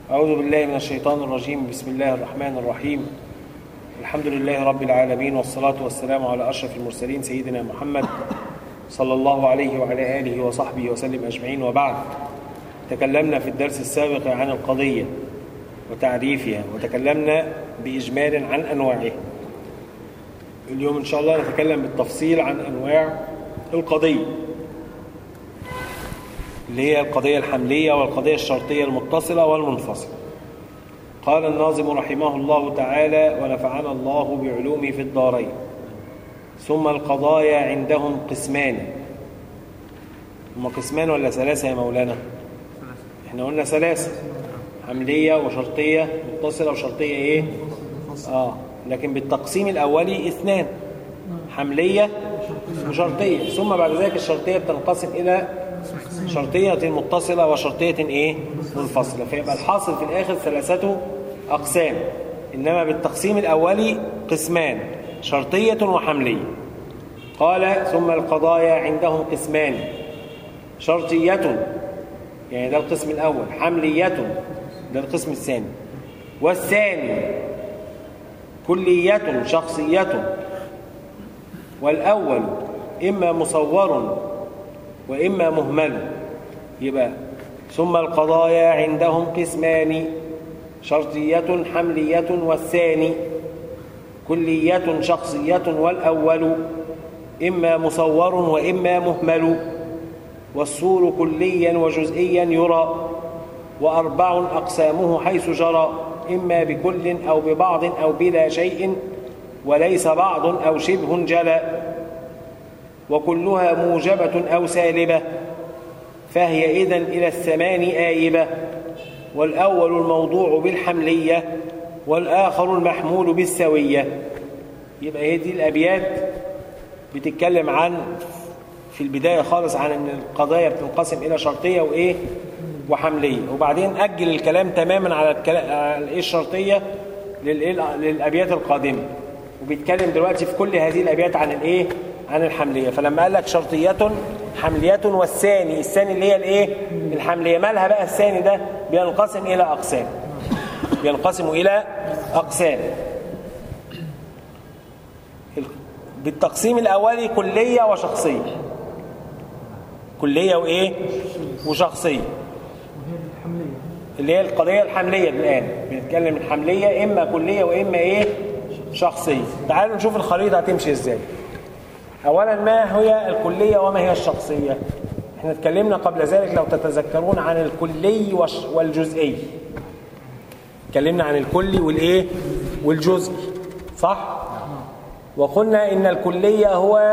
أعوذ بالله من الشيطان الرجيم بسم الله الرحمن الرحيم الحمد لله رب العالمين والصلاة والسلام على أشرف المرسلين سيدنا محمد صلى الله عليه وعلى آله وصحبه وسلم أجمعين وبعد تكلمنا في الدرس السابق عن القضية وتعريفها وتكلمنا بإجمال عن أنواعها اليوم إن شاء الله نتكلم بالتفصيل عن أنواع القضية اللي هي القضية الحملية والقضية الشرطية المتصلة والمنفصلة قال الناظم رحمه الله تعالى ونفعنا الله بعلومه في الدارين ثم القضايا عندهم قسمان هم قسمان ولا ثلاثة يا مولانا احنا قلنا ثلاثة حملية وشرطية متصلة وشرطية ايه اه لكن بالتقسيم الأولي اثنان حملية وشرطية ثم بعد ذلك الشرطية بتنقسم إلى شرطية متصلة وشرطية ايه منفصلة فيبقى الحاصل في الآخر ثلاثة أقسام إنما بالتقسيم الأولي قسمان شرطية وحملية قال ثم القضايا عندهم قسمان شرطية يعني ده القسم الأول حملية ده القسم الثاني والثاني كلية شخصية والأول إما مصور وإما مهمل يبقى ثم القضايا عندهم قسمان شرطية حملية والثاني كلية شخصية والأول إما مصور وإما مهمل والصور كليا وجزئيا يرى وأربع أقسامه حيث جرى إما بكل أو ببعض أو بلا شيء وليس بعض أو شبه جلى وكلها موجبة أو سالبة فهي إذن إلى الثمان آيبة والأول الموضوع بالحملية والآخر المحمول بالسوية يبقى هي دي الأبيات بتتكلم عن في البداية خالص عن أن القضايا بتنقسم إلى شرطية وإيه وحملية وبعدين أجل الكلام تماما على الإيه الشرطية للأبيات القادمة وبيتكلم دلوقتي في كل هذه الأبيات عن الإيه عن الحملية فلما قال لك شرطية حملية والثاني الثاني اللي هي الإيه الحملية مالها بقى الثاني ده بينقسم إلى أقسام ينقسم إلى أقسام بالتقسيم الأولي كلية وشخصية كلية وإيه وشخصية اللي هي القضية الحملية الآن بنتكلم الحملية إما كلية وإما إيه شخصية تعالوا نشوف الخريطة هتمشي إزاي أولا ما هي الكلية وما هي الشخصية احنا اتكلمنا قبل ذلك لو تتذكرون عن الكلي والجزئي اتكلمنا عن الكلي والايه والجزئي صح وقلنا ان الكلية هو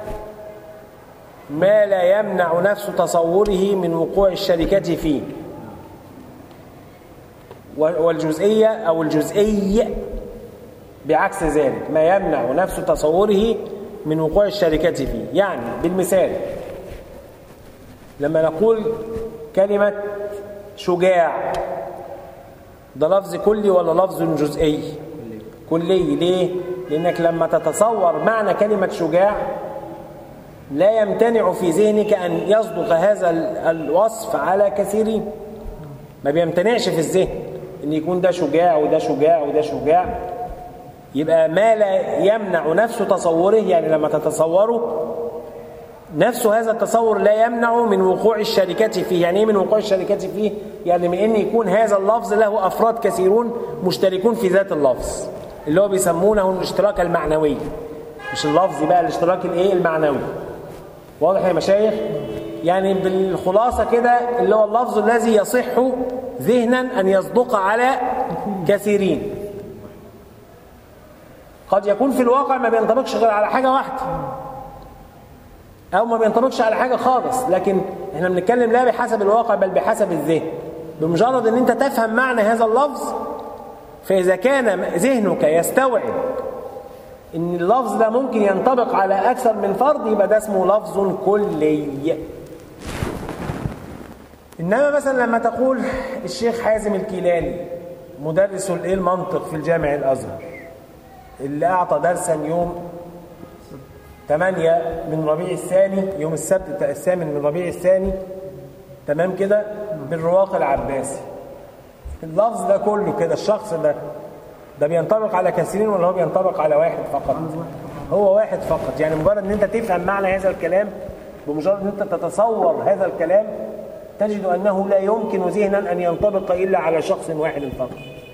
ما لا يمنع نفس تصوره من وقوع الشركة فيه والجزئية أو الجزئي بعكس ذلك ما يمنع نفس تصوره من وقوع الشركة فيه يعني بالمثال لما نقول كلمة شجاع ده لفظ كلي ولا لفظ جزئي كلي ليه لأنك لما تتصور معنى كلمة شجاع لا يمتنع في ذهنك أن يصدق هذا الوصف على كثيرين ما بيمتنعش في الذهن أن يكون ده شجاع وده شجاع وده شجاع يبقى ما لا يمنع نفس تصوره يعني لما تتصوره نفس هذا التصور لا يمنع من وقوع الشركة فيه يعني ايه من وقوع الشركة فيه يعني من ان يكون هذا اللفظ له افراد كثيرون مشتركون في ذات اللفظ اللي هو بيسمونه الاشتراك المعنوي مش اللفظ بقى الاشتراك الايه المعنوي واضح يا مشايخ يعني بالخلاصة كده اللي هو اللفظ الذي يصح ذهنا ان يصدق على كثيرين قد يكون في الواقع ما بينطبقش غير على حاجة واحدة أو ما بينطبقش على حاجة خالص لكن احنا بنتكلم لا بحسب الواقع بل بحسب الذهن بمجرد ان انت تفهم معنى هذا اللفظ فإذا كان ذهنك يستوعب ان اللفظ ده ممكن ينطبق على أكثر من فرد يبقى ده اسمه لفظ كلي إنما مثلا لما تقول الشيخ حازم الكيلاني مدرس الايه المنطق في الجامع الأزهر اللي أعطى درسا يوم 8 من ربيع الثاني يوم السبت الثامن من ربيع الثاني تمام كده بالرواق العباسي اللفظ ده كله كده الشخص ده ده بينطبق على كثيرين ولا هو بينطبق على واحد فقط هو واحد فقط يعني مجرد ان انت تفهم معنى هذا الكلام بمجرد ان انت تتصور هذا الكلام تجد انه لا يمكن ذهنا ان ينطبق الا على شخص واحد فقط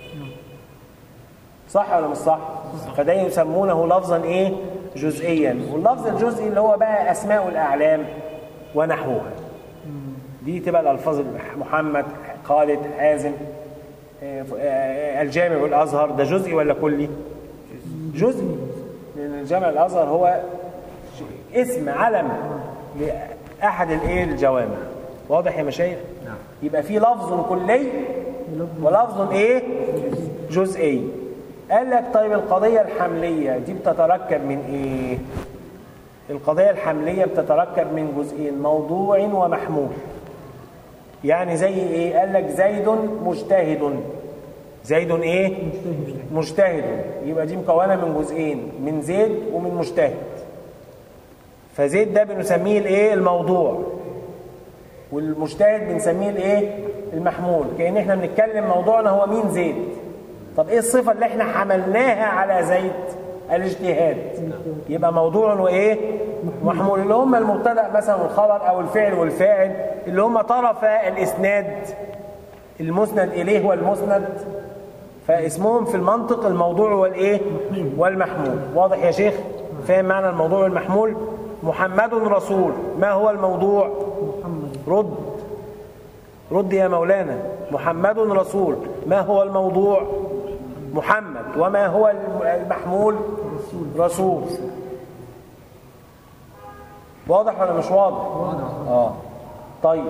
صح ولا مش صح فده يسمونه لفظا ايه جزئيا واللفظ الجزئي اللي هو بقى اسماء الاعلام ونحوها دي تبقى الالفاظ محمد خالد حازم الجامع الازهر ده جزئي ولا كلي جزئي لان الجامع الازهر هو اسم علم لاحد الايه الجوامع واضح يا مشايخ نعم. يبقى في لفظ كلي ولفظ ايه جزئي قال لك طيب القضيه الحمليه دي بتتركب من ايه القضيه الحمليه بتتركب من جزئين موضوع ومحمول يعني زي ايه قال لك زيد مجتهد زيد ايه مجتهد يبقى دي مكونه من جزئين من زيد ومن مجتهد فزيد ده بنسميه الايه الموضوع والمجتهد بنسميه الايه المحمول كأن احنا بنتكلم موضوعنا هو مين زيد طب ايه الصفة اللي احنا حملناها على زيد الاجتهاد يبقى موضوع وايه محمول اللي هم المبتدا مثلا والخبر او الفعل والفاعل اللي هم طرف الاسناد المسند اليه والمسند فاسمهم في المنطق الموضوع والايه والمحمول واضح يا شيخ فاهم معنى الموضوع والمحمول محمد رسول ما هو الموضوع رد رد يا مولانا محمد رسول ما هو الموضوع محمد وما هو المحمول رسول واضح ولا مش واضح اه طيب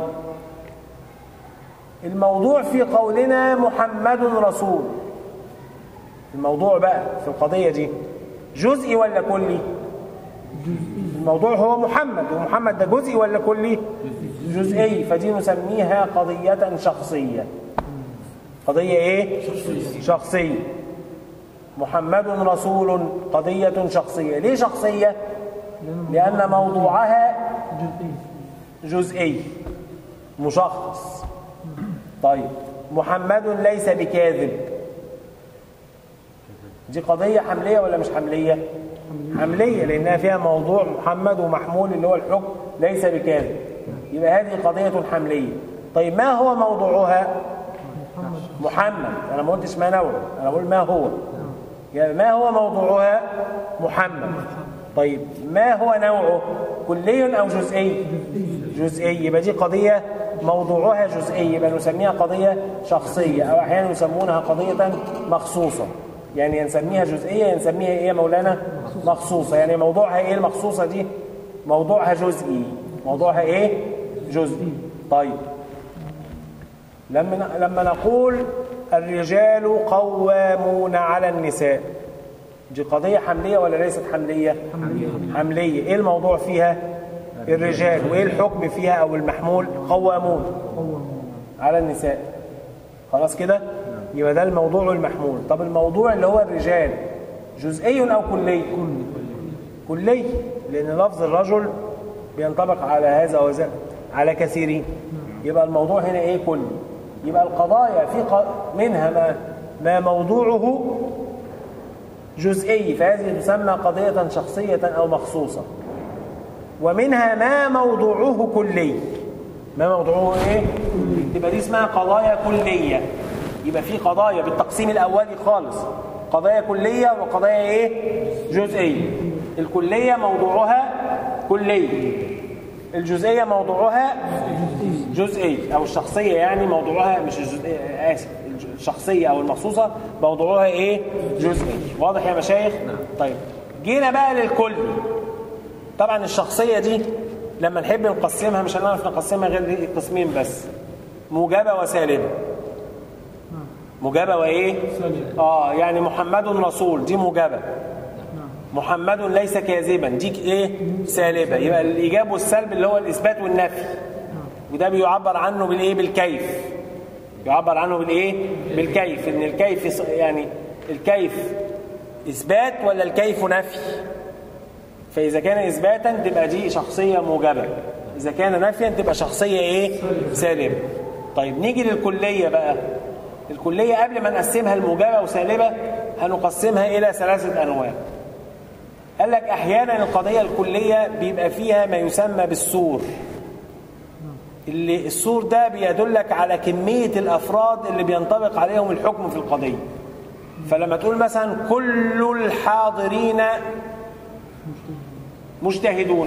الموضوع في قولنا محمد رسول الموضوع بقى في القضية دي جزئي ولا كلي الموضوع هو محمد ومحمد ده جزئي ولا كلي جزئي فدي نسميها قضية شخصية قضية ايه شخصية محمد رسول قضية شخصية ليه شخصية لأن موضوعها جزئي مشخص طيب محمد ليس بكاذب دي قضية حملية ولا مش حملية حملية لأنها فيها موضوع محمد ومحمول اللي هو الحكم ليس بكاذب يبقى هذه قضية حملية طيب ما هو موضوعها محمد أنا ما قلتش ما نوع أنا بقول ما هو يعني ما هو موضوعها محمد طيب ما هو نوعه كلي أو جزئي جزئي يبقى دي قضية موضوعها جزئي يبقى نسميها قضية شخصية أو أحيانا يسمونها قضية مخصوصة يعني نسميها جزئية نسميها إيه يا مولانا مخصوصة يعني موضوعها إيه المخصوصة دي موضوعها جزئي موضوعها إيه جزئي طيب لما لما نقول الرجال قوامون على النساء دي قضية حملية ولا ليست حملية حملية, حملية. ايه الموضوع فيها الرجال وايه الحكم فيها او المحمول قوامون على النساء خلاص كده يبقى ده الموضوع المحمول طب الموضوع اللي هو الرجال جزئي او كلي كلي لان لفظ الرجل بينطبق على هذا وذاك على كثيرين يبقى الموضوع هنا ايه كلي يبقى القضايا في منها ما ما موضوعه جزئي فهذه تسمى قضية شخصية أو مخصوصة ومنها ما موضوعه كلي ما موضوعه ايه تبقى دي اسمها قضايا كلية يبقى في قضايا بالتقسيم الأولي خالص قضايا كلية وقضايا ايه جزئية الكلية موضوعها كلي الجزئية موضوعها جزئي أو الشخصية يعني موضوعها مش الجزئية آسف الشخصية أو المخصوصة موضوعها إيه جزئي واضح يا مشايخ طيب جينا بقى للكل طبعا الشخصية دي لما نحب نقسمها مش هنعرف نقسمها غير قسمين بس موجبة وسالبة موجبة وإيه آه يعني محمد رسول دي موجبة محمد ليس كاذبا دي ايه سالبه يبقى الايجاب والسلب اللي هو الاثبات والنفي وده بيعبر عنه بالايه بالكيف يعبر عنه بالايه بالكيف ان الكيف يعني الكيف اثبات ولا الكيف نفي فاذا كان اثباتا تبقى دي شخصيه موجبه اذا كان نفيا تبقى شخصيه ايه سالبه طيب نيجي للكليه بقى الكلية قبل ما نقسمها لموجبة وسالبة هنقسمها إلى ثلاثة أنواع قال لك أحيانا القضية الكلية بيبقى فيها ما يسمى بالسور اللي السور ده بيدلك على كمية الأفراد اللي بينطبق عليهم الحكم في القضية فلما تقول مثلا كل الحاضرين مجتهدون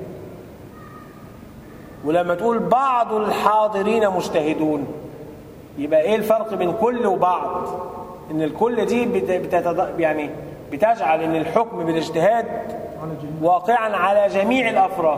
ولما تقول بعض الحاضرين مجتهدون يبقى ايه الفرق بين كل وبعض ان الكل دي بتتض... يعني بتجعل ان الحكم بالاجتهاد واقعا على جميع الافراد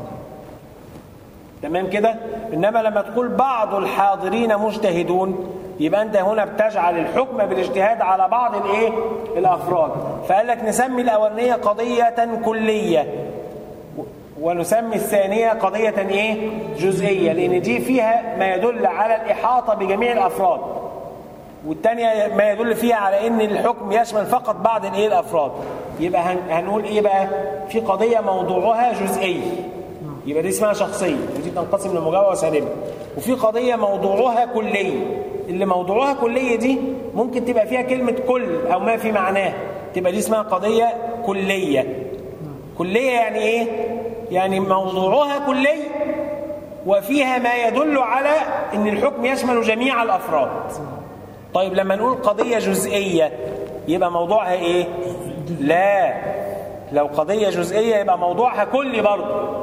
تمام كده انما لما تقول بعض الحاضرين مجتهدون يبقى انت هنا بتجعل الحكم بالاجتهاد على بعض الايه الافراد فقال لك نسمي الاولانيه قضيه كليه ونسمي الثانيه قضيه ايه جزئيه لان دي فيها ما يدل على الاحاطه بجميع الافراد والثانيه ما يدل فيها على ان الحكم يشمل فقط بعض الايه الافراد يبقى هنقول ايه بقى في قضيه موضوعها جزئي يبقى دي اسمها شخصيه ودي تنقسم لمجاوره وسالبه وفي قضيه موضوعها كليه اللي موضوعها كليه دي ممكن تبقى فيها كلمه كل او ما في معناه تبقى دي اسمها قضيه كليه كليه يعني ايه يعني موضوعها كلي وفيها ما يدل على ان الحكم يشمل جميع الافراد طيب لما نقول قضيه جزئيه يبقى موضوعها ايه لا لو قضيه جزئيه يبقى موضوعها كلي برضه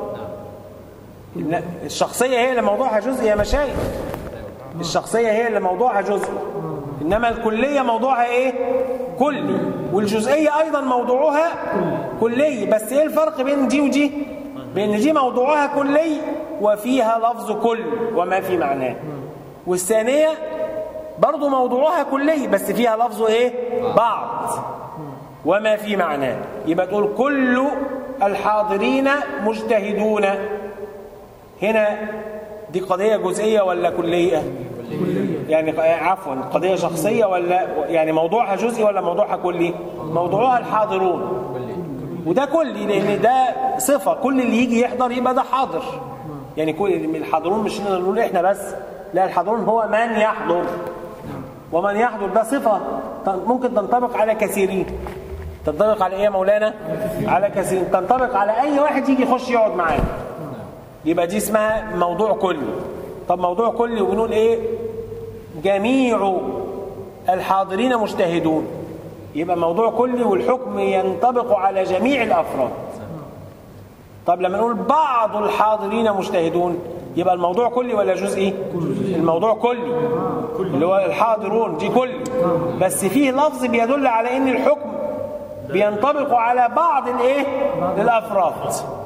الشخصيه هي اللي موضوعها جزئي يا مشايخ الشخصيه هي اللي موضوعها جزئي انما الكليه موضوعها ايه كلي والجزئيه ايضا موضوعها كلي بس ايه الفرق بين دي ودي بان دي موضوعها كلي وفيها لفظ كل وما في معناه والثانيه برضو موضوعها كلي بس فيها لفظ ايه بعض وما في معناه يبقى تقول كل الحاضرين مجتهدون هنا دي قضية جزئية ولا كلية يعني عفوا قضية شخصية ولا يعني موضوعها جزئي ولا موضوعها كلي موضوعها الحاضرون وده كلي لان ده صفة كل اللي يجي يحضر يبقى ده حاضر يعني كل الحاضرون مش نقول احنا بس لا الحاضرون هو من يحضر ومن يحضر ده صفة ممكن تنطبق على كثيرين تنطبق على ايه يا مولانا على كثيرين تنطبق على اي واحد يجي يخش يقعد معانا يبقى دي اسمها موضوع كلي طب موضوع كلي وبنقول ايه جميع الحاضرين مجتهدون يبقى موضوع كلي والحكم ينطبق على جميع الافراد طب لما نقول بعض الحاضرين مجتهدون يبقى الموضوع كلي ولا جزئي الموضوع كلي اللي هو الحاضرون دي كلي بس فيه لفظ بيدل على ان الحكم بينطبق على بعض الايه الافراد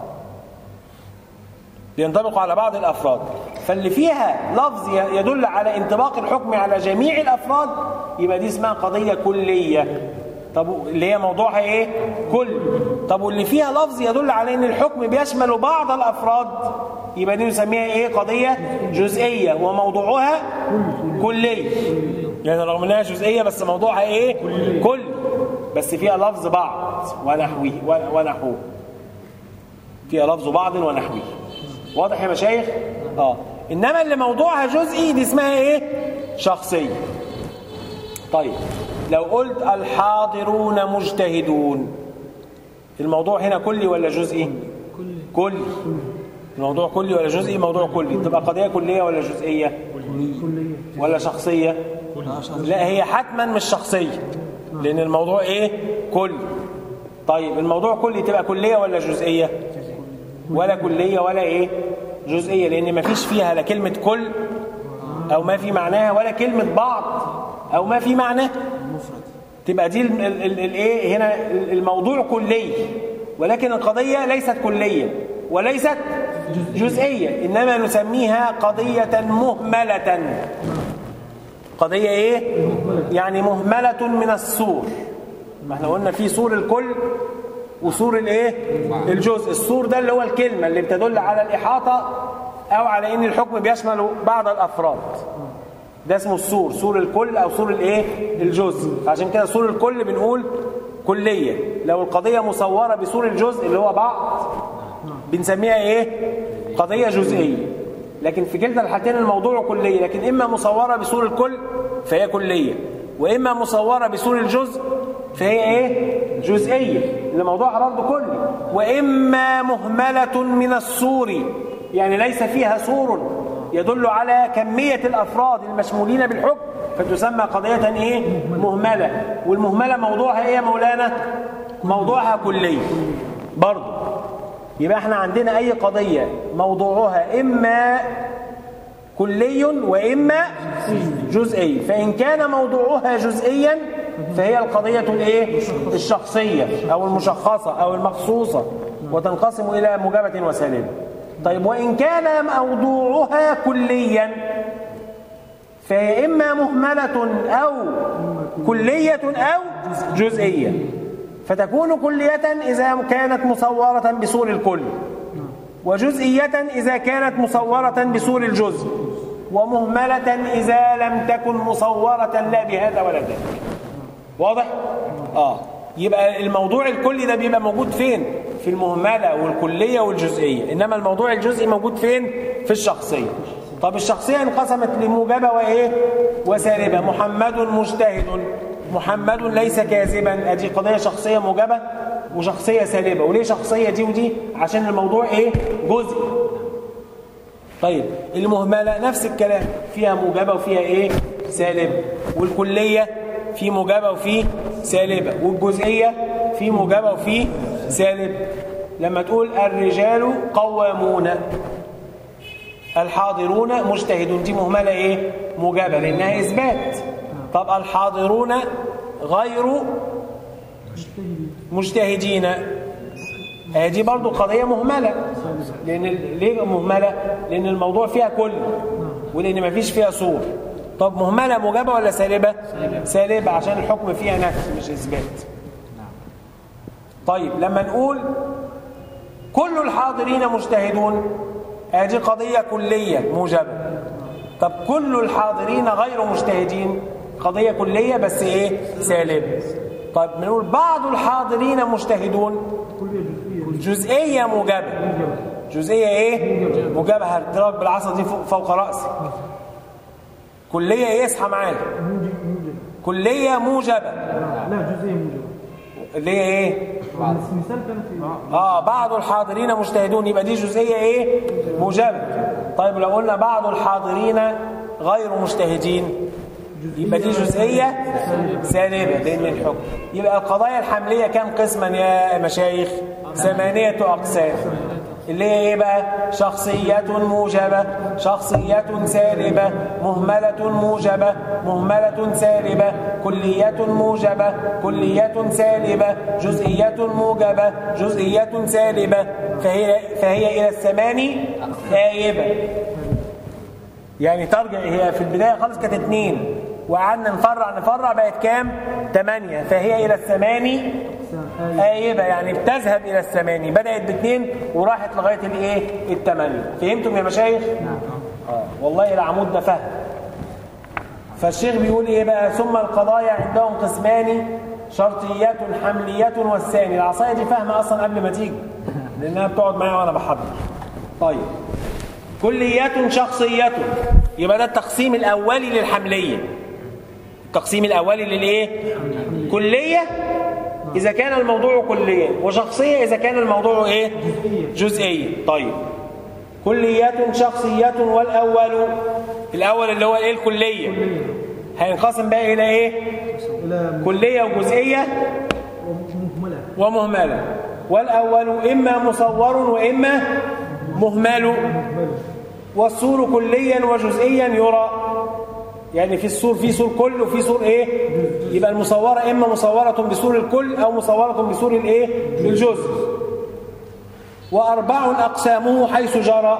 بينطبق على بعض الافراد فاللي فيها لفظ يدل على انطباق الحكم على جميع الافراد يبقى دي اسمها قضيه كليه طب اللي هي موضوعها ايه كل طب واللي فيها لفظ يدل على ان الحكم بيشمل بعض الافراد يبقى دي نسميها ايه قضيه جزئيه وموضوعها كلي يعني رغم انها جزئيه بس موضوعها ايه كل بس فيها لفظ بعض ونحوه ونحوه فيها لفظ بعض ونحوه واضح يا مشايخ اه انما اللي موضوعها جزئي دي اسمها ايه شخصيه طيب لو قلت الحاضرون مجتهدون الموضوع هنا كلي ولا جزئي كلي الموضوع كلي ولا جزئي موضوع كلي تبقى قضيه كليه ولا جزئيه ولا شخصيه لا هي حتما مش شخصيه لان الموضوع ايه كلي طيب الموضوع كلي تبقى كليه ولا جزئيه ولا كليه ولا ايه جزئيه لان ما فيش فيها لا كلمه كل او ما في معناها ولا كلمه بعض او ما في معناه تبقى دي الايه هنا الموضوع كلي ولكن القضيه ليست كليه وليست جزئيه انما نسميها قضيه مهمله قضيه ايه يعني مهمله من السور ما احنا قلنا في سور الكل وسور الايه الجزء السور ده اللي هو الكلمه اللي بتدل على الاحاطه او على ان الحكم بيشمل بعض الافراد ده اسمه السور سور الكل او سور الايه الجزء فعشان كده سور الكل بنقول كليه لو القضيه مصوره بسور الجزء اللي هو بعض بنسميها ايه قضيه جزئيه لكن في كلتا الحالتين الموضوع كليه لكن اما مصوره بسور الكل فهي كلية وإما مصورة بسور الجزء فهي إيه جزئية اللي موضوعها برضه كلي وإما مهملة من السور يعني ليس فيها سور يدل على كمية الأفراد المشمولين بالحكم فتسمى قضية إيه مهملة والمهملة موضوعها إيه يا مولانا موضوعها كلي برضه يبقى احنا عندنا أي قضية موضوعها إما كلي وإما جزئي فإن كان موضوعها جزئيا فهي القضية الايه الشخصية أو المشخصة أو المخصوصة وتنقسم إلى موجبة وسالبة طيب وإن كان موضوعها كليا فهي إما مهملة أو كلية أو جزئية فتكون كلية إذا كانت مصورة بصور الكل وجزئية إذا كانت مصورة بصور الجزء ومهملة إذا لم تكن مصورة لا بهذا ولا ذاك واضح؟ آه يبقى الموضوع الكلي ده بيبقى موجود فين؟ في المهملة والكلية والجزئية إنما الموضوع الجزئي موجود فين؟ في الشخصية طب الشخصية انقسمت لموجبة وإيه؟ وسالبة محمد مجتهد محمد ليس كاذبا ادي قضية شخصية موجبة وشخصية سالبة وليه شخصية دي ودي عشان الموضوع ايه جزء طيب المهملة نفس الكلام فيها موجبة وفيها ايه سالبة والكلية في موجبة وفي سالبة والجزئية في موجبة وفي سالبة لما تقول الرجال قوامون الحاضرون مجتهدون دي مهملة ايه موجبة لانها اثبات طب الحاضرون غير مجتهدين هذه برضو قضية مهملة لأن ليه مهملة؟ لأن الموضوع فيها كل ولأن ما فيش فيها صور طب مهملة موجبة ولا سالبة؟ سالبة عشان الحكم فيها نفس مش إثبات طيب لما نقول كل الحاضرين مجتهدون هذه قضية كلية موجبة طب كل الحاضرين غير مجتهدين قضية كلية بس ايه سالبة طيب بنقول بعض الحاضرين مجتهدون جزئية موجبة جزئية ايه موجبة هتضرب بالعصا دي فوق رأسي كلية ايه اصحى معايا كلية موجبة لا جزئية موجبة اللي هي ايه مثال كان في اه بعض الحاضرين مجتهدون يبقى دي جزئية ايه موجبة طيب لو قلنا بعض الحاضرين غير مجتهدين يبقى دي جزئية سالبة لأن الحكم يبقى القضايا الحملية كم قسما يا مشايخ ثمانية أقسام اللي هي ايه بقى شخصية موجبة شخصية سالبة مهملة موجبة مهملة سالبة كلية موجبة كلية سالبة جزئية موجبة جزئية سالبة فهي, فهي إلى الثماني آيبة يعني ترجع هي في البداية خالص كانت اتنين وقعدنا نفرع نفرع بقت كام؟ ثمانية فهي إلى الثماني آيبة يعني بتذهب إلى الثماني بدأت باثنين وراحت لغاية الإيه؟ الثمانية فهمتم يا مشايخ؟ آه. والله العمود ده فهم فالشيخ بيقول إيه بقى ثم القضايا عندهم قسمان شرطيات حملية والثاني العصاية دي فاهمة أصلا قبل ما تيجي لأنها بتقعد معايا وأنا بحضر طيب كليات شخصية يبقى ده التقسيم الأولي للحملية التقسيم الأولي للإيه؟ كلية إذا كان الموضوع كلية وشخصية إذا كان الموضوع إيه؟ جزئية طيب كليات شخصية والأول الأول اللي هو إيه الكلية هينقسم بقى إلى إيه؟ إلى كلية وجزئية مهملة ومهملة والأول إما مصور وإما مهمل والسور كليا وجزئيا يرى يعني في السور في سور كل وفي سور ايه يبقى المصورة اما مصورة بسور الكل او مصورة بسور الايه الجزء واربع اقسامه حيث جرى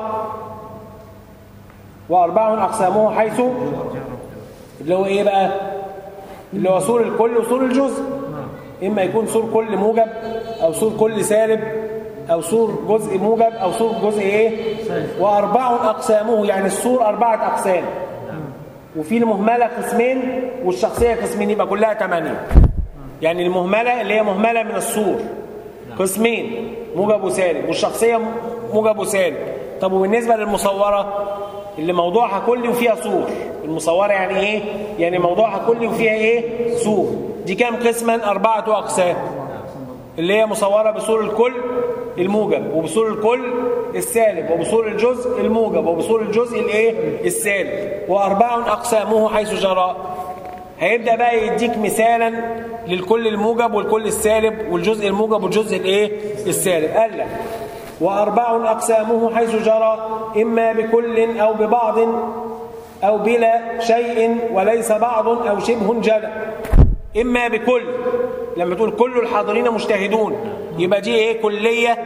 واربع اقسامه حيث اللي هو ايه بقى اللي هو سور الكل وسور الجزء اما يكون سور كل موجب او سور كل سالب او سور جزء موجب او سور جزء ايه واربع اقسامه يعني السور اربعه اقسام وفي المهمله قسمين والشخصيه قسمين يبقى كلها ثمانيه يعني المهمله اللي هي مهمله من السور قسمين موجب وسالب والشخصيه موجب وسالب طب وبالنسبه للمصوره اللي موضوعها كلي وفيها صور المصورة يعني ايه يعني موضوعها كلي وفيها ايه صور دي كام قسما أربعة أقسام اللي هي مصورة بصور الكل الموجب وبصور الكل السالب وبصور الجزء الموجب وبصور الجزء الايه السالب وأربع أقسامه حيث جرى هيبدأ بقى يديك مثالا للكل الموجب والكل السالب والجزء الموجب والجزء الايه السالب قال لك وأربع أقسامه حيث جرى إما بكل أو ببعض أو بلا شيء وليس بعض أو شبه جلى إما بكل لما تقول كل الحاضرين مجتهدون يبقى دي إيه كلية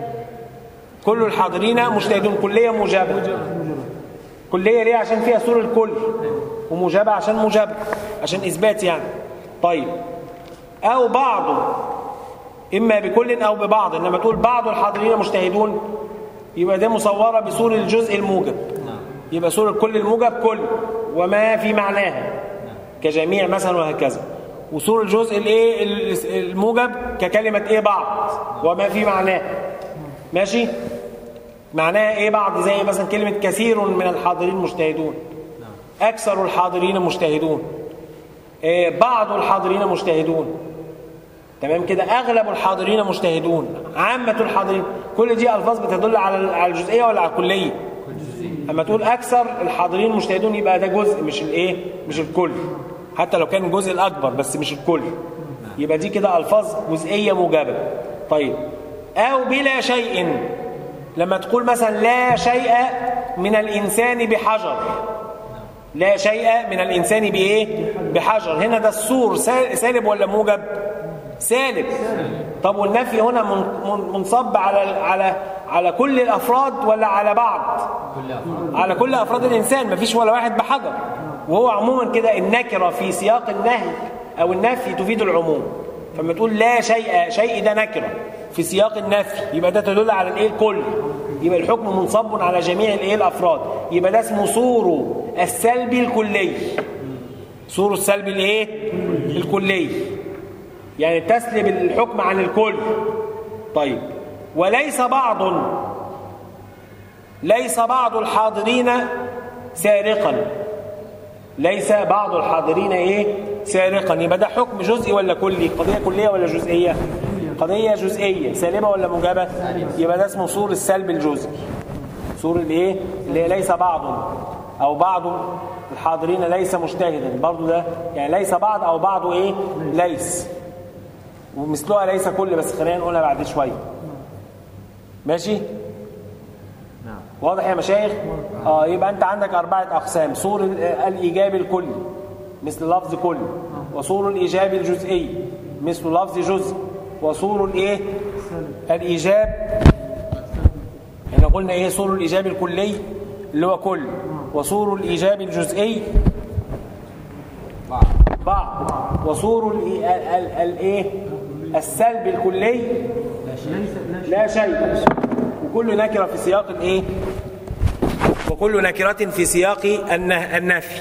كل الحاضرين مجتهدون كلية موجبة كلية ليه عشان فيها سور الكل وموجبة عشان موجبة عشان إثبات يعني طيب أو بعض إما بكل أو ببعض إنما تقول بعض الحاضرين مجتهدون يبقى ده مصورة بصور الجزء الموجب يبقى صورة كل الموجب كل وما في معناها كجميع مثلا وهكذا وصورة الجزء الايه الموجب ككلمة ايه بعض وما في معناه ماشي معناها ايه بعض زي مثلا كلمة كثير من الحاضرين مجتهدون أكثر الحاضرين مجتهدون إيه بعض الحاضرين مجتهدون تمام كده اغلب الحاضرين مجتهدون عامه الحاضرين كل دي الفاظ بتدل على على الجزئيه ولا على الكليه اما تقول اكثر الحاضرين مجتهدون يبقى ده جزء مش الايه مش الكل حتى لو كان الجزء الاكبر بس مش الكل يبقى دي كده الفاظ جزئيه موجبه طيب او بلا شيء لما تقول مثلا لا شيء من الانسان بحجر لا شيء من الانسان بايه بحجر هنا ده السور سالب ولا موجب سالب طب والنفي هنا منصب على على على كل الافراد ولا على بعض على كل افراد الانسان مفيش ولا واحد بحجر وهو عموما كده النكره في سياق النهي او النفي تفيد العموم فلما تقول لا شيء شيء ده نكره في سياق النفي يبقى ده تدل على الايه الكل يبقى الحكم منصب على جميع الايه الافراد يبقى ده اسمه صور السلبي الكلي صور السلبي الايه الكلي يعني تسلب الحكم عن الكل طيب وليس بعض ليس بعض الحاضرين سارقا ليس بعض الحاضرين ايه سارقا يبقى ده حكم جزئي ولا كلي قضيه كليه ولا جزئيه قضيه جزئيه سالبه ولا موجبه يبقى ده اسمه صور السلب الجزئي صور الايه اللي هي ليس بعض او بعض الحاضرين ليس مجتهدا برضو ده يعني ليس بعض او بعض ايه ليس ومثلها ليس كل بس خلينا نقولها بعد شويه ماشي نعم واضح يا مشايخ اه يبقى انت عندك اربعه اقسام صور الايجاب الكلي مثل لفظ كل وصور الايجاب الجزئي مثل لفظ جزء وصور الايه الايجاب احنا قلنا ايه صور الايجاب الكلي اللي هو كل وصور الايجاب الجزئي بعض وصور الايه السلب الكلي ليس لا شيء وكل نكره في سياق الايه وكل نكره في سياق النه- النفي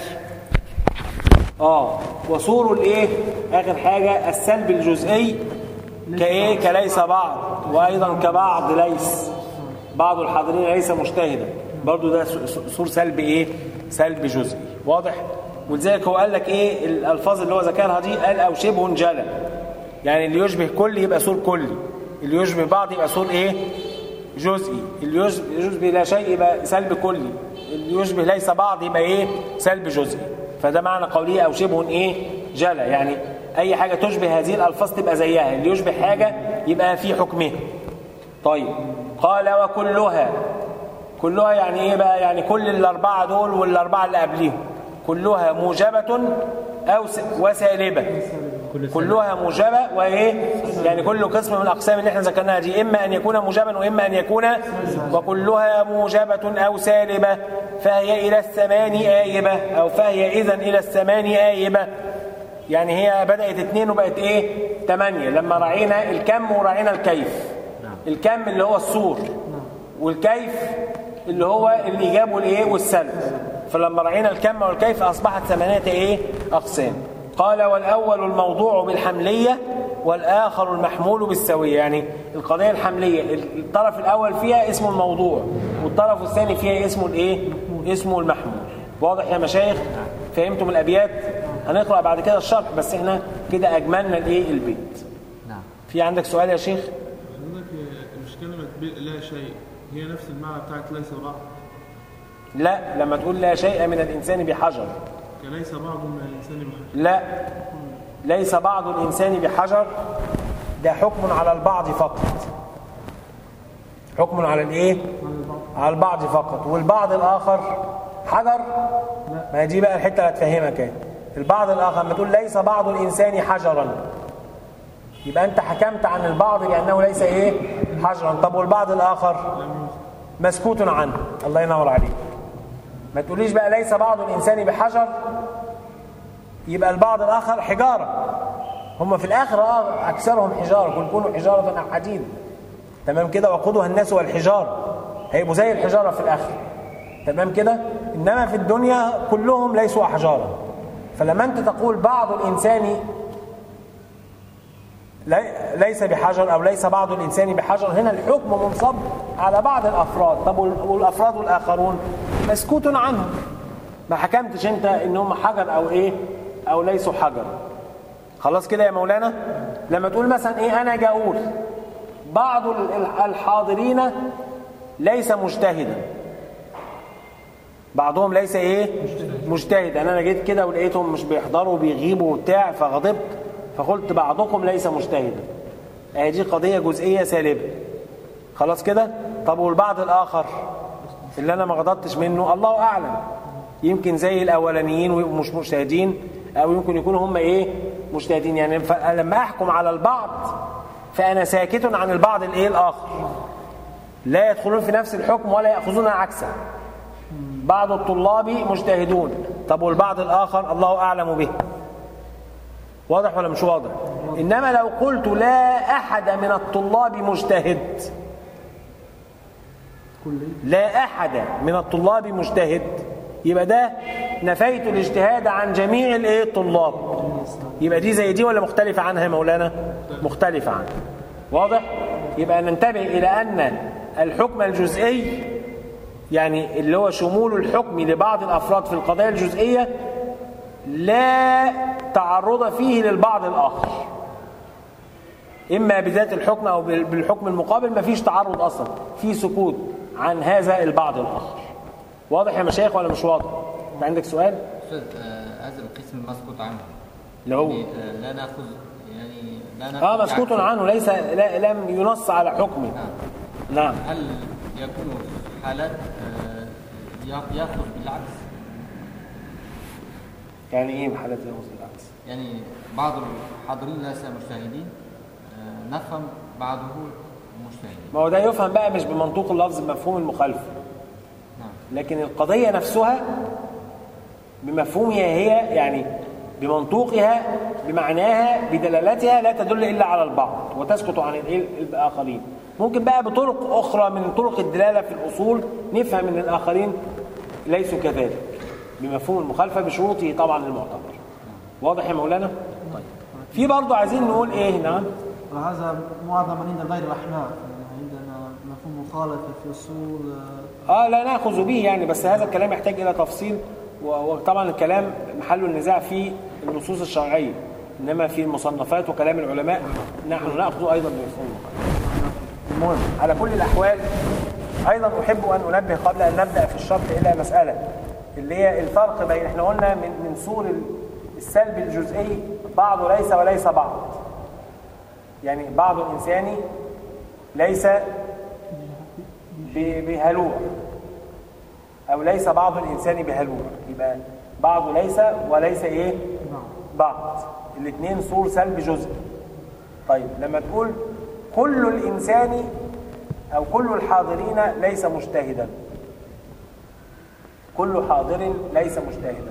اه وصور الايه اخر حاجه السلب الجزئي كايه كليس بعض وايضا كبعض ليس بعض الحاضرين ليس مجتهدا برضو ده س- صور سلب ايه سلب جزئي واضح ولذلك هو قال لك ايه الالفاظ اللي هو ذكرها دي قال او شبه جلى يعني اللي يشبه كل يبقى صور كلي اللي يشبه بعض يبقى صور ايه جزئي اللي يشبه, يشبه لا شيء يبقى سلب كلي اللي يشبه ليس بعض يبقى ايه سلب جزئي فده معنى قوله او شبه ايه جلى يعني اي حاجه تشبه هذه الالفاظ تبقى زيها اللي يشبه حاجه يبقى في حكمها طيب قال وكلها كلها يعني ايه بقى يعني كل الاربعه دول والاربعه اللي قبليهم كلها موجبه او س- وسالبه كلها موجبه وايه يعني كل قسم من الاقسام اللي احنا ذكرناها دي اما ان يكون موجبا واما ان يكون وكلها موجبه او سالبه فهي الى الثمان آيبه او فهي اذا الى الثمان آيبه يعني هي بدات اثنين وبقت ايه ثمانيه لما راعينا الكم وراعينا الكيف الكم اللي هو الصور والكيف اللي هو الايجاب والايه والسلب فلما راعينا الكم والكيف اصبحت ثمانيه ايه اقسام قال والاول الموضوع بالحمليه والاخر المحمول بالسويه يعني القضيه الحمليه الطرف الاول فيها اسمه الموضوع والطرف الثاني فيها اسمه الايه اسمه المحمول واضح يا مشايخ فهمتم الابيات هنقرا بعد كده الشرح بس احنا كده اجملنا الايه البيت نعم في عندك سؤال يا شيخ حضرتك مش كلمة بي- لا شيء هي نفس المعنى بتاعت ليس بعض لا لما تقول لا شيء من الانسان بحجر كليس بعض من الإنسان بحاجة لا ليس بعض الانسان بحجر ده حكم على البعض فقط حكم على الايه على البعض فقط والبعض الاخر حجر ما هي دي بقى الحته اللي هتفهمك اهي البعض الاخر لما تقول ليس بعض الانسان حجرا يبقى انت حكمت عن البعض بانه ليس ايه حجرا طب والبعض الاخر مسكوت عنه الله ينور عليك ما تقوليش بقى ليس بعض الانسان بحجر يبقى البعض الاخر حجاره هم في الاخر اه اكثرهم حجاره قل كونوا حجاره او حديد تمام كده وقودها الناس والحجاره هيبقوا زي الحجاره في الاخر تمام كده انما في الدنيا كلهم ليسوا احجارا فلما انت تقول بعض الانسان لي- ليس بحجر او ليس بعض الانسان بحجر هنا الحكم منصب على بعض الافراد طب وال- والافراد الاخرون مسكوت عنهم ما حكمتش انت ان هم حجر او ايه او ليسوا حجر خلاص كده يا مولانا لما تقول مثلا ايه انا جاؤول بعض ال- ال- الحاضرين ليس مجتهدا بعضهم ليس ايه مجتهدا انا جيت كده ولقيتهم مش بيحضروا بيغيبوا وبتاع فغضبت فقلت بعضكم ليس مجتهدا اهي دي قضيه جزئيه سالبه خلاص كده طب والبعض الاخر اللي انا ما غضبتش منه الله اعلم يمكن زي الاولانيين ويبقوا مش مجتهدين او يمكن يكونوا هم ايه مجتهدين يعني ف- لما احكم على البعض فانا ساكت عن البعض الايه الاخر لا يدخلون في نفس الحكم ولا ياخذون عكسه بعض الطلاب مجتهدون طب والبعض الاخر الله اعلم به واضح ولا مش واضح انما لو قلت لا احد من الطلاب مجتهد لا احد من الطلاب مجتهد يبقى ده نفيت الاجتهاد عن جميع الايه الطلاب يبقى دي زي دي ولا مختلفه عنها يا مولانا مختلفه عنها واضح يبقى ننتبه الى ان الحكم الجزئي يعني اللي هو شمول الحكم لبعض الافراد في القضايا الجزئيه لا تعرض فيه للبعض الاخر اما بذات الحكم او بال- بالحكم المقابل ما فيش تعرض اصلا في سكوت عن هذا البعض الاخر واضح يا مشايخ ولا مش واضح انت عندك سؤال أستاذ آه، هذا القسم المسكوت عنه اللي هو يعني آه، لا ناخذ يعني لا ناخذ اه مسكوت بعكسه. عنه ليس لا لم ينص على حكمه نعم نعم هل يكون في حالات آه، يا- ياخذ بالعكس يعني ايه محلات الوصل بالعكس يعني بعض الحاضرين ليس مجتهدين آه، نفهم بعضه مجتهدين ما هو ده يفهم بقى مش بمنطوق اللفظ بمفهوم المخالفه نعم لكن القضية نفسها بمفهومها هي يعني بمنطوقها بمعناها بدلالتها لا تدل إلا على البعض وتسقط عن الإيه؟ الآخرين ممكن بقى بطرق أخرى من طرق الدلالة في الأصول نفهم أن الآخرين ليسوا كذلك بمفهوم المخالفة بشروطه طبعا المعتبر واضح يا مولانا؟ طيب في برضه عايزين نقول إيه نعم وهذا معظم عند غير الأحناف يعني عندنا مفهوم مخالفة في أصول اه لا ناخذ به يعني بس هذا الكلام يحتاج الى تفصيل و- وطبعا الكلام محل النزاع في النصوص الشرعيه انما في المصنفات وكلام العلماء نحن ناخذ ايضا بمفهوم المهم على كل الاحوال ايضا احب ان انبه قبل ان نبدا في الشرح الى مساله اللي هي الفرق بين احنا قلنا من من سور السلب الجزئي بعض ليس وليس بعض يعني بعض الانسان ليس ب- بهلوع او ليس بعض الانسان بهلوع يبقى بعض ليس وليس ايه بعض الاثنين صور سلب جزء طيب لما تقول كل الانسان او كل الحاضرين ليس مجتهدا كل حاضر ليس مجتهدا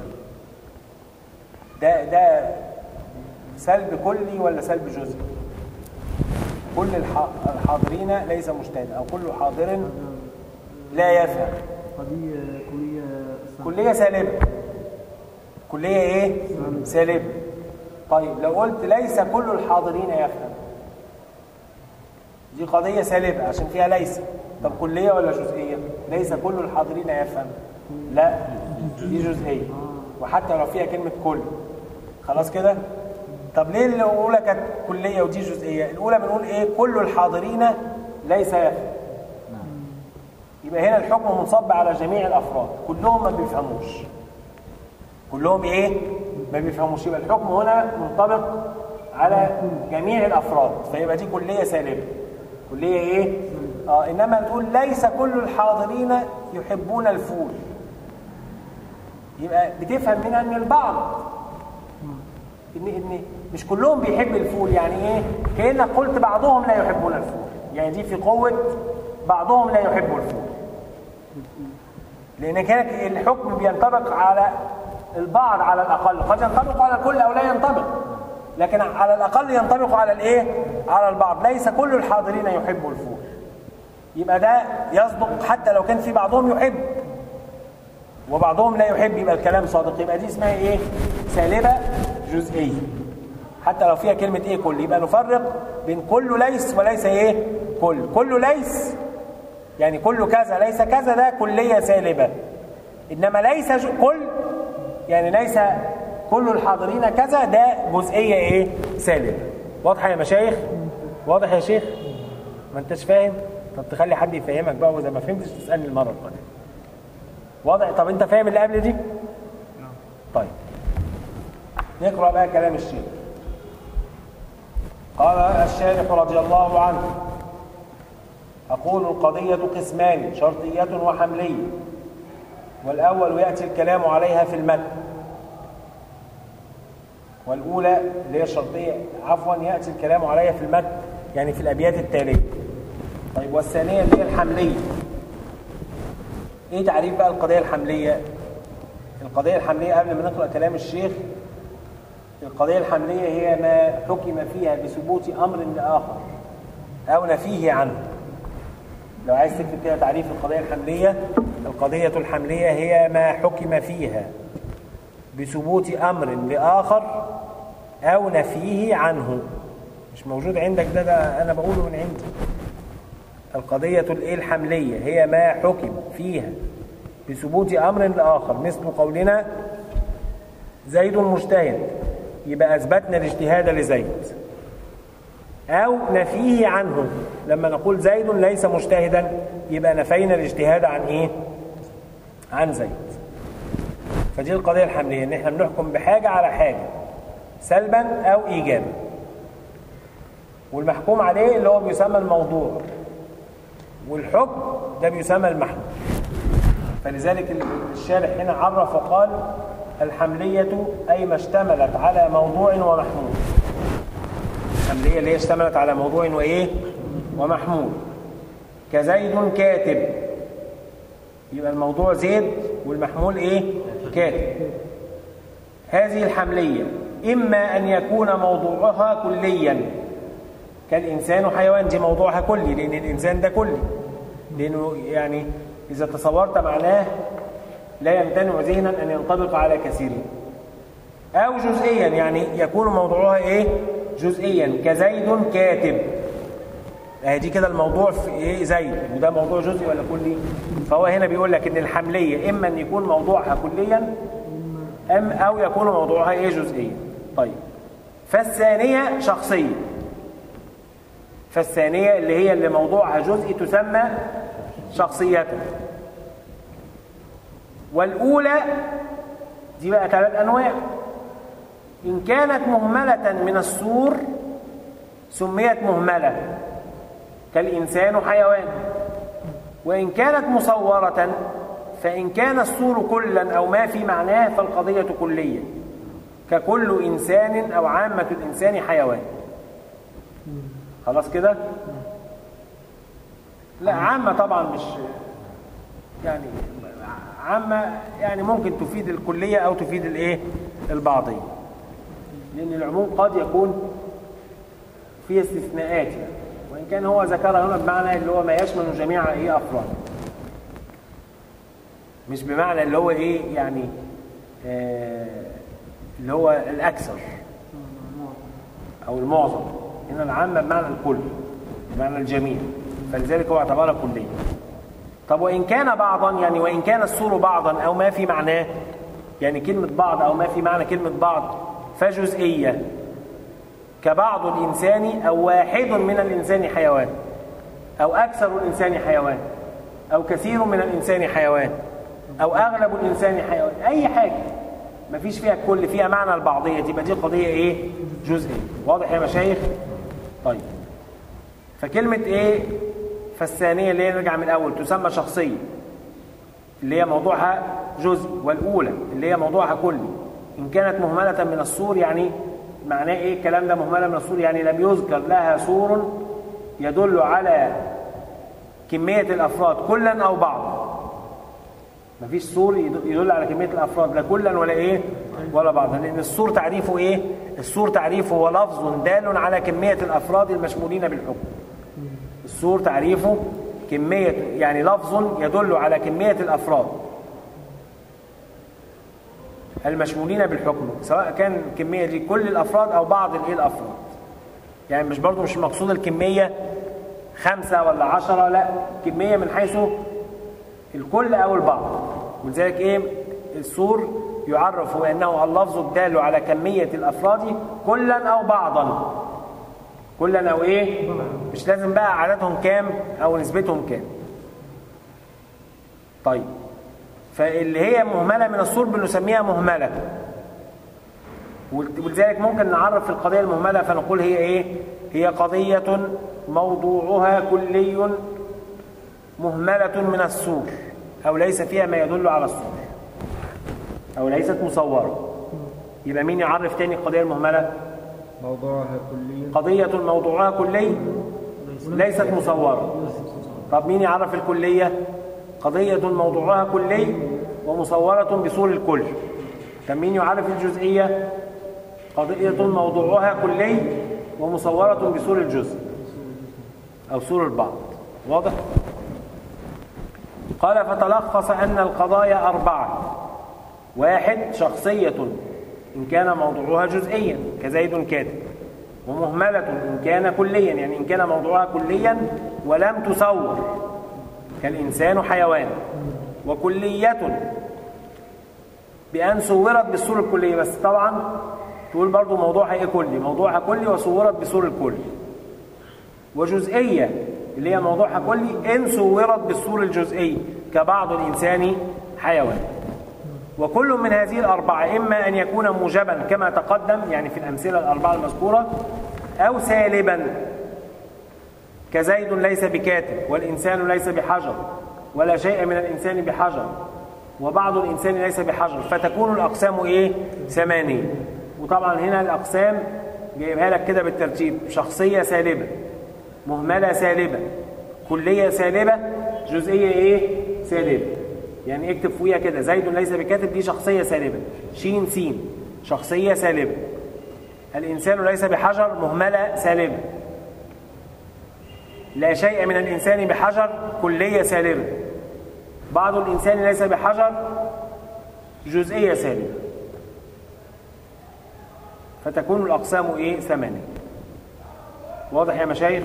ده ده سلب كلي ولا سلب جزئي كل الح- الحاضرين ليس مجتهدا او كل حاضر لا يفهم قضية كلية كلية سالبة كلية ايه سالبة طيب لو قلت ليس كل الحاضرين يفهم دي قضية سالبة عشان فيها ليس طب كلية ولا جزئية ليس كل الحاضرين يفهم لا دي جزئية وحتى لو فيها كلمة كل خلاص كده طب ليه الأولى كانت كلية ودي جزئية الأولى بنقول إيه كل الحاضرين ليس يفهم يبقى هنا الحكم منصب على جميع الأفراد كلهم ما بيفهموش كلهم إيه ما بيفهموش يبقى الحكم هنا منطبق على جميع الأفراد فيبقى دي كلية سالبة كلية إيه آه إنما نقول ليس كل الحاضرين يحبون الفول يبقى بتفهم منها ان البعض ان ان مش كلهم بيحب الفول يعني ايه كانك قلت بعضهم لا يحبون الفول يعني دي في قوه بعضهم لا يحب الفول لان كان الحكم بينطبق على البعض على الاقل قد ينطبق على الكل او لا ينطبق لكن على الاقل ينطبق على الايه على البعض ليس كل الحاضرين يحبوا الفول يبقى ده يصدق حتى لو كان في بعضهم يحب وبعضهم لا يحب يبقى الكلام صادق يبقى دي اسمها ايه سالبه جزئيه حتى لو فيها كلمه ايه كل يبقى نفرق بين كل ليس وليس ايه كل كل ليس يعني كل كذا ليس كذا ده كليه سالبه انما ليس ج- كل يعني ليس كل الحاضرين كذا ده جزئيه ايه سالبه واضحه يا مشايخ واضح يا شيخ ما انتش فاهم طب تخلي حد يفهمك بقى واذا ما فهمتش تسالني المره القادمه واضح طب انت فاهم اللي قبل دي طيب نقرا بقى كلام الشيخ قال الشارح رضي الله عنه اقول القضيه قسمان شرطيه وحمليه والاول ياتي الكلام عليها في المتن والاولى اللي هي الشرطيه عفوا ياتي الكلام عليها في المتن يعني في الابيات التاليه طيب والثانيه اللي هي الحمليه ايه تعريف بقى القضيه الحمليه القضيه الحمليه قبل ما نقرا كلام الشيخ القضيه الحمليه هي ما حكم فيها بثبوت امر لاخر او نفيه عنه لو عايز تكتب كده تعريف القضيه الحمليه القضيه الحمليه هي ما حكم فيها بثبوت امر لاخر او نفيه عنه مش موجود عندك ده, ده انا بقوله من عندي القضية الايه الحملية هي ما حكم فيها بثبوت أمر لآخر مثل قولنا زيد مجتهد يبقى أثبتنا الاجتهاد لزيد أو نفيه عنه لما نقول زيد ليس مجتهدا يبقى نفينا الاجتهاد عن إيه؟ عن زيد فدي القضية الحملية إن إحنا بنحكم بحاجة على حاجة سلبا أو إيجابا والمحكوم عليه اللي هو بيسمى الموضوع والحكم ده بيسمى المحمول فلذلك الشارح هنا عرف وقال الحملية أي ما اشتملت على موضوع ومحمول الحملية اللي هي اشتملت على موضوع وإيه ومحمول كزيد كاتب يبقى الموضوع زيد والمحمول إيه كاتب هذه الحملية إما أن يكون موضوعها كليا كالإنسان حيوان دي موضوعها كلي لأن الإنسان ده كلي لأنه يعني إذا تصورت معناه لا يمتنع ذهنا أن ينطبق على كثيرين أو جزئيا يعني يكون موضوعها إيه جزئيا كزيد كاتب اهي دي كده الموضوع في ايه زيد وده موضوع جزئي ولا كلي فهو هنا بيقول لك ان الحمليه اما ان يكون موضوعها كليا ام او يكون موضوعها ايه جزئيا طيب فالثانيه شخصيه فالثانية اللي هي اللي موضوعها جزئي تسمى شخصية والأولى دي بقى ثلاث أنواع إن كانت مهملة من السور سميت مهملة كالإنسان حيوان وإن كانت مصورة فإن كان السور كلا أو ما في معناه فالقضية كلية ككل إنسان أو عامة الإنسان حيوان خلاص كده لا عامة طبعا مش يعني عامة يعني ممكن تفيد الكلية أو تفيد الإيه البعضية لأن العموم قد يكون فيه استثناءات يعني وإن كان هو ذكرها هنا بمعنى اللي هو ما يشمل جميع إيه أفراد مش بمعنى اللي هو إيه يعني آه اللي هو الأكثر أو المعظم هنا العامة بمعنى الكل بمعنى الجميع فلذلك هو اعتبرها كلية طب وإن كان بعضا يعني وإن كان السور بعضا أو ما في معناه يعني كلمة بعض أو ما في معنى كلمة بعض فجزئية كبعض الإنسان أو واحد من الإنسان حيوان أو أكثر الإنسان حيوان أو كثير من الإنسان حيوان أو أغلب الإنسان حيوان أي حاجة ما فيش فيها كل فيها معنى البعضية تبقى دي قضية إيه جزئية واضح يا مشايخ طيب فكلمة إيه فالثانية اللي هي نرجع من الأول تسمى شخصية اللي هي موضوعها جزء والأولى اللي هي موضوعها كلي إن كانت مهملة من الصور يعني معناه إيه الكلام ده مهملة من الصور يعني لم يذكر لها صور يدل على كمية الأفراد كلا أو بعضا مفيش صور يدل على كمية الأفراد لا كلا ولا إيه ولا بعضا لأن الصور تعريفه إيه الصور تعريفه هو لفظ دال على كمية الأفراد المشمولين بالحكم الصور تعريفه كمية يعني لفظ يدل على كمية الأفراد المشمولين بالحكم سواء كان الكمية دي كل الأفراد أو بعض الإيه الأفراد يعني مش برضو مش مقصود الكمية خمسة ولا عشرة لا كمية من حيث الكل أو البعض ولذلك إيه السور يعرف بأنه اللفظ الدال على كمية الأفراد كلا أو بعضا كلا أو إيه مش لازم بقى عددهم كام أو نسبتهم كام طيب فاللي هي مهملة من الصور بنسميها مهملة ولذلك ممكن نعرف في القضية المهملة فنقول هي إيه هي قضية موضوعها كلي مهملة من السور أو ليس فيها ما يدل على السور أو ليست مصورة يبقى مين يعرف تاني القضية المهملة موضوعها كلي قضية موضوعها كلي ليست مصورة طب مين يعرف الكلية قضية موضوعها كلي ومصورة بصور الكل طب مين يعرف الجزئية قضية موضوعها كلي ومصورة بصور الجزء أو صور البعض واضح؟ قال فتلخص أن القضايا أربعة واحد شخصية إن كان موضوعها جزئيا كزيد كاتب ومهملة إن كان كليا يعني إن كان موضوعها كليا ولم تصور كالإنسان حيوان وكلية بأن صورت بالصورة الكلية بس طبعا تقول برضو موضوعها إيه كلي موضوعها كلي وصورت بصور الكل وجزئية اللي هي موضوعها كلي إن صورت بالصور الجزئي كبعض الإنسان حيوان وكل من هذه الأربعة إما أن يكون موجبا كما تقدم يعني في الأمثلة الأربعة المذكورة أو سالبا كزيد ليس بكاتب والإنسان ليس بحجر ولا شيء من الإنسان بحجر وبعض الإنسان ليس بحجر فتكون الأقسام إيه؟ ثمانية وطبعا هنا الأقسام جايبها لك كده بالترتيب شخصية سالبة مهملة سالبة كلية سالبة جزئية إيه؟ سالبة يعني اكتب فوقيها كده زيد ليس بكاتب دي شخصية سالبة شين سين شخصية سالبة الإنسان ليس بحجر مهملة سالبة لا شيء من الإنسان بحجر كلية سالبة بعض الإنسان ليس بحجر جزئية سالبة فتكون الأقسام إيه ثمانية واضح يا مشايخ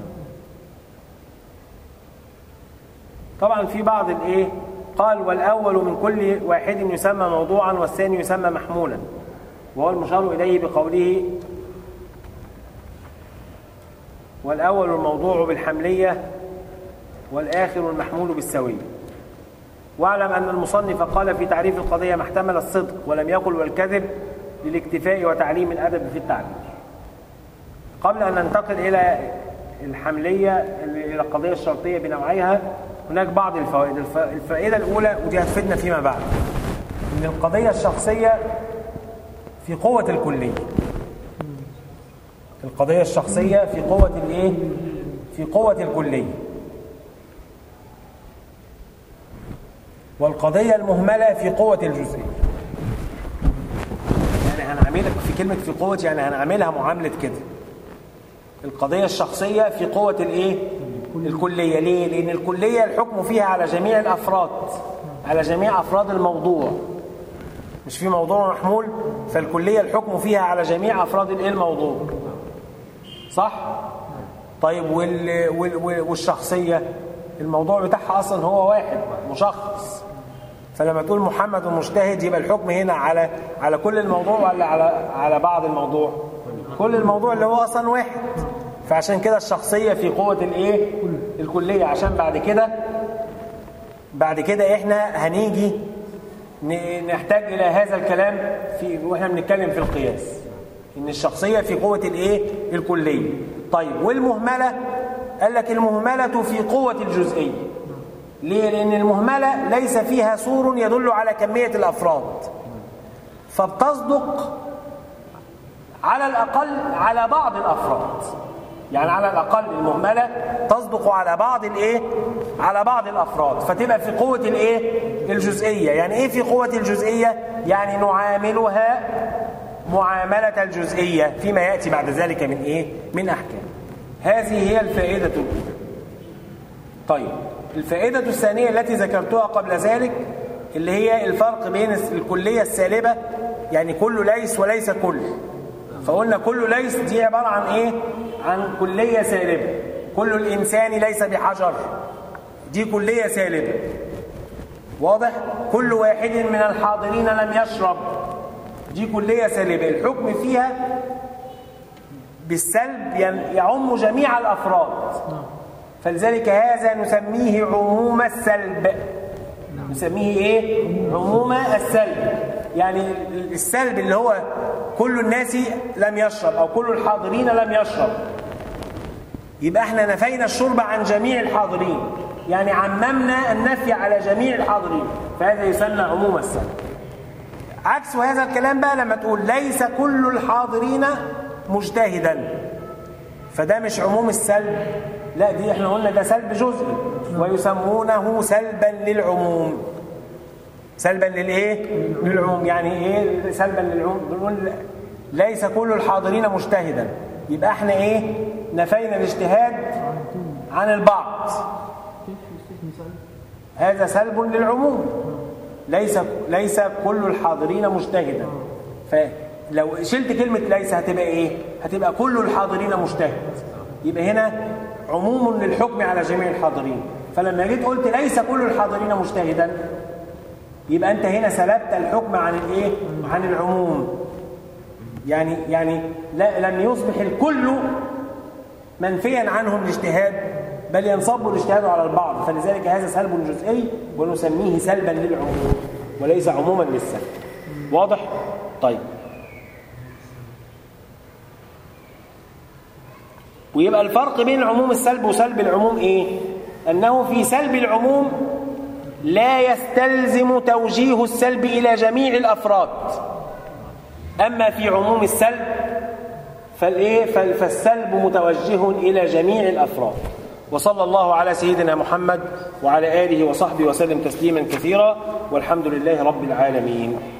طبعا في بعض الإيه قال والأول من كل واحد يسمى موضوعا والثاني يسمى محمولا وهو المشار إليه بقوله والأول الموضوع بالحملية والآخر المحمول بالسوية واعلم أن المصنف قال في تعريف القضية ما احتمل الصدق ولم يقل والكذب للاكتفاء وتعليم الأدب في التعبير قبل أن ننتقل إلى الحملية إلى القضية الشرطية بنوعيها هناك بعض الفوائد الفائدة الأولى ودي هتفيدنا فيما بعد أن القضية الشخصية في قوة الكلية القضية الشخصية في قوة الايه؟ في قوة الكلية والقضية المهملة في قوة الجزئية يعني هنعملها في كلمة في قوة يعني هنعملها معاملة كده القضية الشخصية في قوة الايه؟ الكلية ليه؟ لأن الكلية الحكم فيها على جميع الأفراد على جميع أفراد الموضوع مش في موضوع محمول فالكلية الحكم فيها على جميع أفراد الايه الموضوع صح؟ طيب وال... وال... وال- والشخصية الموضوع بتاعها أصلا هو واحد مشخص فلما تقول محمد مجتهد يبقى الحكم هنا على على كل الموضوع ولا على على بعض الموضوع كل الموضوع اللي هو اصلا واحد فعشان كده الشخصيه في قوه الايه الكليه عشان بعد كده بعد كده احنا هنيجي ن- نحتاج الى هذا الكلام في واحنا بنتكلم في القياس ان الشخصيه في قوه الايه الكليه طيب والمهمله قال لك المهمله في قوه الجزئيه ليه لان المهمله ليس فيها سور يدل على كميه الافراد فبتصدق على الأقل على بعض الأفراد يعني على الأقل المهملة تصدق على بعض الإيه؟ على بعض الأفراد فتبقى في قوة الإيه؟ الجزئية يعني إيه في قوة الجزئية؟ يعني نعاملها معاملة الجزئية فيما يأتي بعد ذلك من إيه؟ من أحكام هذه هي الفائدة الأولى طيب الفائدة الثانية التي ذكرتها قبل ذلك اللي هي الفرق بين الكلية السالبة يعني كل ليس وليس كل فقلنا كل ليس دي عبارة عن ايه عن كلية سالبة كل الإنسان ليس بحجر دي كلية سالبة واضح كل واحد من الحاضرين لم يشرب دي كلية سالبة الحكم فيها بالسلب ين- يعم جميع الأفراد فلذلك هذا نسميه عموم السلب نسميه ايه عموم السلب يعني السلب اللي هو كل الناس لم يشرب او كل الحاضرين لم يشرب يبقى احنا نفينا الشرب عن جميع الحاضرين يعني عممنا النفي على جميع الحاضرين فهذا يسمى عموم السلب عكس هذا الكلام بقى لما تقول ليس كل الحاضرين مجتهدا فده مش عموم السلب لا دي احنا قلنا ده سلب جزئي ويسمونه سلبا للعموم سلبا للايه للعموم يعني ايه سلبا للعموم بنقول ليس كل الحاضرين مجتهدا يبقى احنا ايه نفينا الاجتهاد عن البعض هذا سلب للعموم ليس ليس كل الحاضرين مجتهدا فلو شلت كلمة ليس هتبقى ايه هتبقى كل الحاضرين مجتهد يبقى هنا عموم للحكم على جميع الحاضرين فلما جيت قلت ليس كل الحاضرين مجتهدا يبقى انت هنا سلبت الحكم عن الايه عن العموم يعني يعني لا لم يصبح الكل منفيا عنهم الاجتهاد بل ينصب الاجتهاد على البعض فلذلك هذا سلب جزئي ونسميه سلبا للعموم وليس عموما للسلب واضح طيب ويبقى الفرق بين عموم السلب وسلب العموم ايه انه في سلب العموم لا يستلزم توجيه السلب الى جميع الافراد اما في عموم السلب فالايه فال- فالسلب متوجه الى جميع الافراد وصلى الله على سيدنا محمد وعلى اله وصحبه وسلم تسليما كثيرا والحمد لله رب العالمين